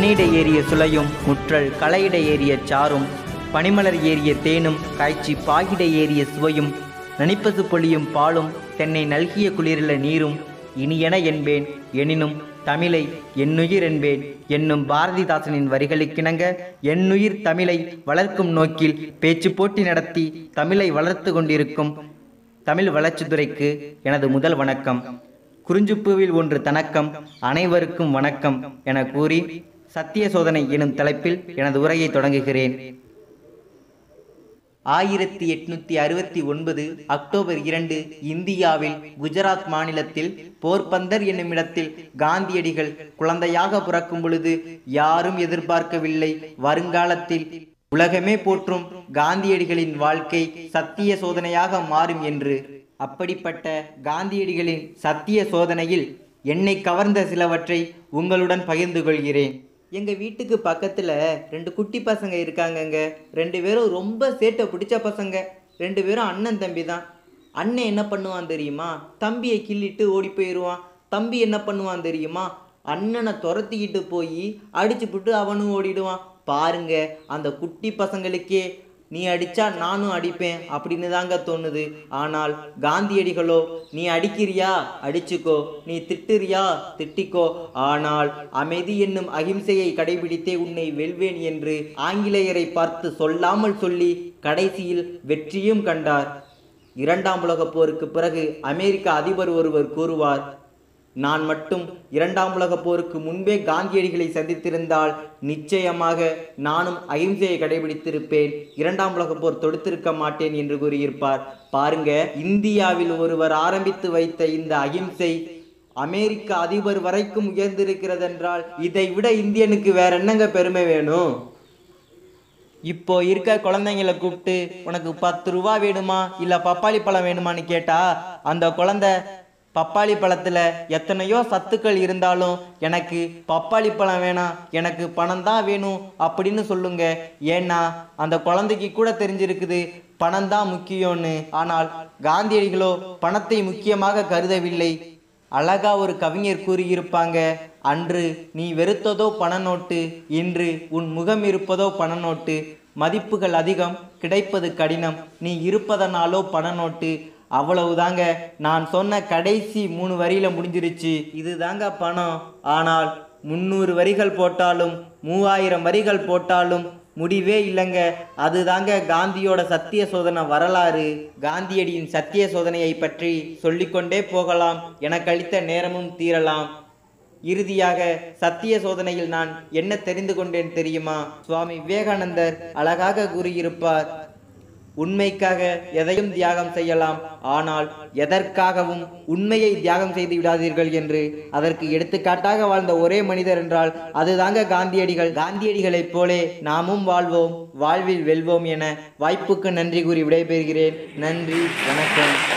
கண்ணிட ஏறிய சுளையும் முற்றல் களையிட ஏறிய சாரும் பனிமலர் ஏறிய தேனும் காய்ச்சி பாகிட ஏறிய சுவையும் நனிப்பசு பொழியும் பாலும் தென்னை நல்கிய குளிரில நீரும் இனியன என்பேன் எனினும் தமிழை என்னுயிர் என்பேன் என்னும் பாரதிதாசனின் வரிகளுக்கிணங்க என்னுயிர் தமிழை வளர்க்கும் நோக்கில் பேச்சு போட்டி நடத்தி தமிழை வளர்த்து கொண்டிருக்கும் தமிழ் வளர்ச்சித்துறைக்கு எனது முதல் வணக்கம் குறிஞ்சுப்பூவில் ஒன்று தணக்கம் அனைவருக்கும் வணக்கம் என கூறி சத்திய சோதனை எனும் தலைப்பில் எனது உரையை தொடங்குகிறேன் ஆயிரத்தி எட்நூத்தி அறுபத்தி ஒன்பது அக்டோபர் இரண்டு இந்தியாவில் குஜராத் மாநிலத்தில் போர்பந்தர் என்னும் இடத்தில் காந்தியடிகள் குழந்தையாக பிறக்கும் பொழுது யாரும் எதிர்பார்க்கவில்லை வருங்காலத்தில் உலகமே போற்றும் காந்தியடிகளின் வாழ்க்கை சத்திய சோதனையாக மாறும் என்று அப்படிப்பட்ட காந்தியடிகளின் சத்திய சோதனையில் என்னை கவர்ந்த சிலவற்றை உங்களுடன் பகிர்ந்து கொள்கிறேன் எங்க வீட்டுக்கு பக்கத்துல ரெண்டு குட்டி பசங்க இருக்காங்கங்க ரெண்டு பேரும் ரொம்ப சேட்டை பிடிச்ச பசங்க ரெண்டு பேரும் அண்ணன் தம்பி தான் அண்ணன் என்ன பண்ணுவான் தெரியுமா தம்பியை கிள்ளிட்டு ஓடி போயிடுவான் தம்பி என்ன பண்ணுவான் தெரியுமா அண்ணனை துரத்திக்கிட்டு போய் அடிச்சுப்புட்டு அவனும் ஓடிடுவான் பாருங்க அந்த குட்டி பசங்களுக்கே நீ அடிச்சா நானும் அடிப்பேன் அப்படின்னு தாங்க தோணுது ஆனால் காந்தியடிகளோ நீ அடிக்கிறியா அடிச்சுக்கோ நீ திட்டுறியா திட்டிக்கோ ஆனால் அமைதி என்னும் அகிம்சையை கடைபிடித்தே உன்னை வெல்வேன் என்று ஆங்கிலேயரை பார்த்து சொல்லாமல் சொல்லி கடைசியில் வெற்றியும் கண்டார் இரண்டாம் உலகப் போருக்கு பிறகு அமெரிக்க அதிபர் ஒருவர் கூறுவார் நான் மட்டும் இரண்டாம் உலகப் போருக்கு முன்பே காந்தியடிகளை சந்தித்திருந்தால் நிச்சயமாக நானும் அகிம்சையை கடைபிடித்திருப்பேன் இரண்டாம் உலகப் போர் தொடுத்திருக்க மாட்டேன் என்று கூறியிருப்பார் பாருங்க இந்தியாவில் ஒருவர் ஆரம்பித்து வைத்த இந்த அகிம்சை அமெரிக்க அதிபர் வரைக்கும் உயர்ந்திருக்கிறதென்றால் இதை விட இந்தியனுக்கு வேற என்னங்க பெருமை வேணும் இப்போ இருக்க குழந்தைங்களை கூப்பிட்டு உனக்கு பத்து ரூபா வேணுமா இல்ல பப்பாளி பழம் வேணுமான்னு கேட்டா அந்த குழந்தை பப்பாளி பழத்துல எத்தனையோ சத்துக்கள் இருந்தாலும் எனக்கு பப்பாளி பழம் வேணாம் எனக்கு பணம் தான் வேணும் அப்படின்னு சொல்லுங்க ஏன்னா அந்த குழந்தைக்கு கூட தெரிஞ்சிருக்குது பணம் தான் முக்கியம்னு ஆனால் காந்தியடிகளோ பணத்தை முக்கியமாக கருதவில்லை அழகா ஒரு கவிஞர் கூறியிருப்பாங்க அன்று நீ வெறுத்ததோ பண நோட்டு இன்று உன் முகம் இருப்பதோ பண நோட்டு மதிப்புகள் அதிகம் கிடைப்பது கடினம் நீ இருப்பதனாலோ பண நோட்டு அவ்வளவுதாங்க நான் சொன்ன கடைசி மூணு வரியில முடிஞ்சிருச்சு இதுதாங்க பணம் ஆனால் முந்நூறு வரிகள் போட்டாலும் மூவாயிரம் வரிகள் போட்டாலும் முடிவே இல்லைங்க அதுதாங்க காந்தியோட சத்திய சோதனை வரலாறு காந்தியடியின் சத்திய சோதனையை பற்றி சொல்லிக்கொண்டே போகலாம் எனக்கு அளித்த நேரமும் தீரலாம் இறுதியாக சத்திய சோதனையில் நான் என்ன தெரிந்து கொண்டேன் தெரியுமா சுவாமி விவேகானந்தர் அழகாக கூறியிருப்பார் உண்மைக்காக எதையும் தியாகம் செய்யலாம் ஆனால் எதற்காகவும் உண்மையை தியாகம் செய்து விடாதீர்கள் என்று அதற்கு எடுத்துக்காட்டாக வாழ்ந்த ஒரே மனிதர் என்றால் அதுதாங்க காந்தியடிகள் காந்தியடிகளைப் போலே நாமும் வாழ்வோம் வாழ்வில் வெல்வோம் என வாய்ப்புக்கு நன்றி கூறி விடைபெறுகிறேன் நன்றி வணக்கம்